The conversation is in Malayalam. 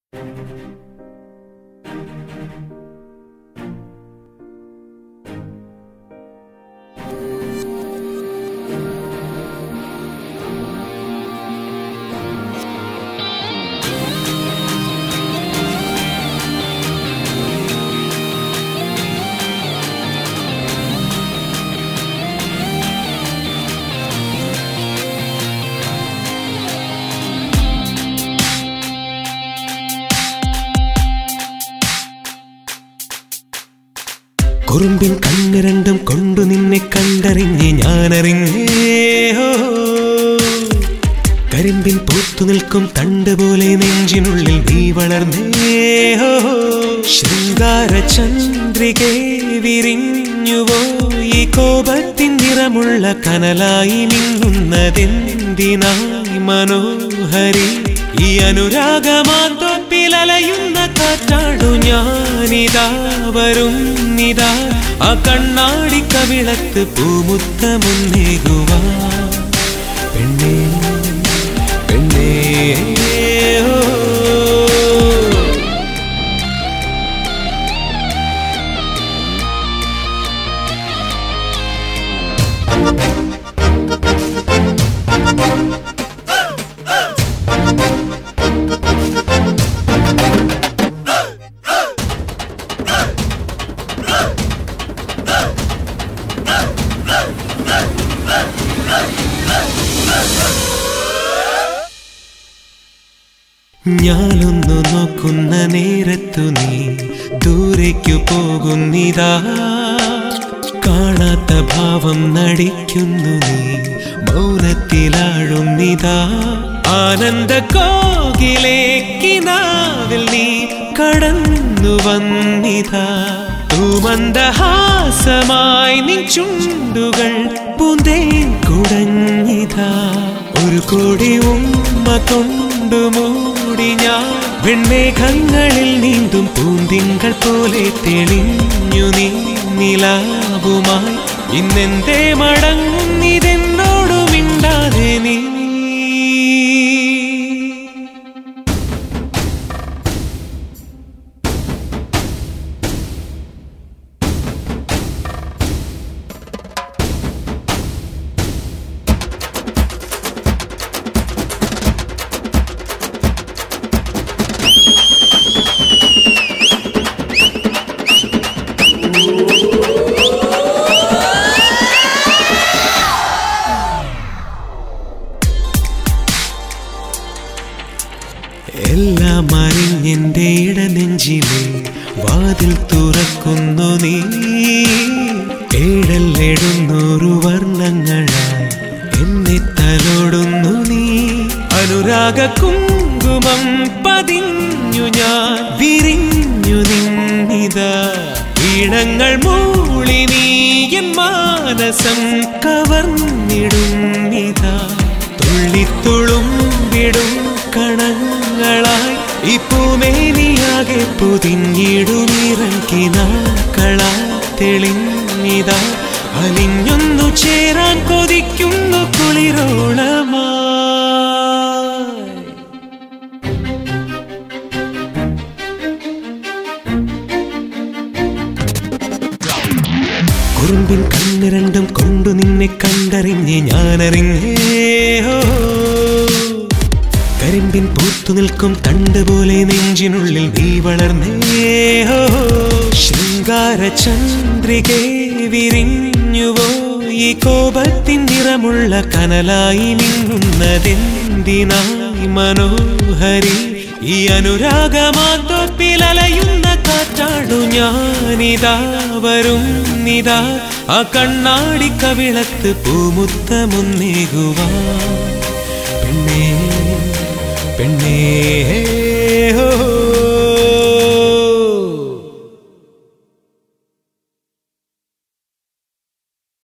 കുറുമ്പിൻ കണ്ണ് രണ്ടും കൊണ്ടു നിന്നെ കണ്ടറിഞ്ഞ് ഞാനറിഞ്ഞേ ഹോ. കരിമ്പിൻ പൂത്തു നിൽക്കും തണ്ട് പോലെ നെഞ്ചിനുള്ളിൽ നീ വളർന്നേ ഹോ. ശൃംഗാര ചന്ദ്രികെ വിരിഞ്ഞുവോ ഈ കോപത്തിൻ നിറമുള്ള കനലായി മിന്നുന്നതെന്തിനായി മനോഹരി ഈ അനുരാഗമാത്തൊപ്പിൽ അലയുന്ന കാറ്റാടു ഞാനിതാ വരുന്നിതാ ആ കണ്ണാടി കവിളത്ത് പൂമുത്തമുന്നേകുവാ പെണ്ണേ പെണ്ണേ ഓ ഞാനൊന്നു നോക്കുന്ന നേരത്തു നീ ദൂരേക്കു പോകുന്നിതാ കാണാത്ത ഭാവം നടിക്കുന്നു നീ മൗനത്തിലാഴുന്നിതാ ആനന്ദ കോകിലേക്കിനാവിൽ നീ കടന്നു വന്നിതാ തൂമന്ദഹാസമായി നിൻ ചുണ്ടുകൾ പൂന്തേൻ കുടഞ്ഞിതാ ഒരു കോടി ഉമ്മ കൊണ്ടു മൂടി ഞാൻ വെൺമേഘങ്ങളിൽ നീന്തും പൂന്തിങ്കൾ പോലെ തെളിഞ്ഞു നീ നിലാവുമായി ഇന്നെന്തേ മടങ്ങുന്നിതെന്നോടു മിണ്ടാതെ നീ എല്ലാം അറിഞ്ഞെന്റെ ഇടനെഞ്ചിലെ വാതിൽ തുറക്കുന്നു നീ ഏഴല്ലെഴുന്നൂറു വർണ്ണങ്ങളായി എന്നെ തലോടുന്നു നീ അനുരാഗ കുങ്കുമം പതിഞ്ഞു ഞാൻ വിരിഞ്ഞു നിന്നിതാ ഈണങ്ങൾ മൂളി നീ എൻ മാനസം കവർന്നിടുന്നിതാ തുള്ളിത്തുളുമ്പിടും കണങ്ങളായി ഈ പൂമേനിയാകെ പൊതിഞ്ഞിടുമിറക്കിനാക്കളാ തെളിഞ്ഞിതാ അലിഞ്ഞൊന്നു ചേരാൻ കൊതിക്കുന്നു കുളിരോളമായി കുറുമ്പിൻ കണ്ണ് രണ്ടും കൊണ്ടു നിന്നെ കണ്ടറിഞ്ഞ് ഞാനറിഞ്ഞേ ഹോ. കരിമ്പിൻ പൂത്തു നിൽക്കും തണ്ട് പോലെ നെഞ്ചിനുള്ളിൽ നീ വളർന്നേ ഹോ. ശൃംഗാര ചന്ദ്രികെ വിരിഞ്ഞുവോ ഈ കോപത്തിൻ നിറമുള്ള കനലായി മിന്നുന്നതെന്തിനായി മനോഹരി ഈ അനുരാഗമാത്തൊപ്പിൽ അലയുന്ന കാറ്റാടു ഞാനിതാ വരുന്നിതാ ആ കണ്ണാടി കവിളത്ത് പൂമുത്തമുന്നേകുവാ പെണ്ണേ പെണ്ണേ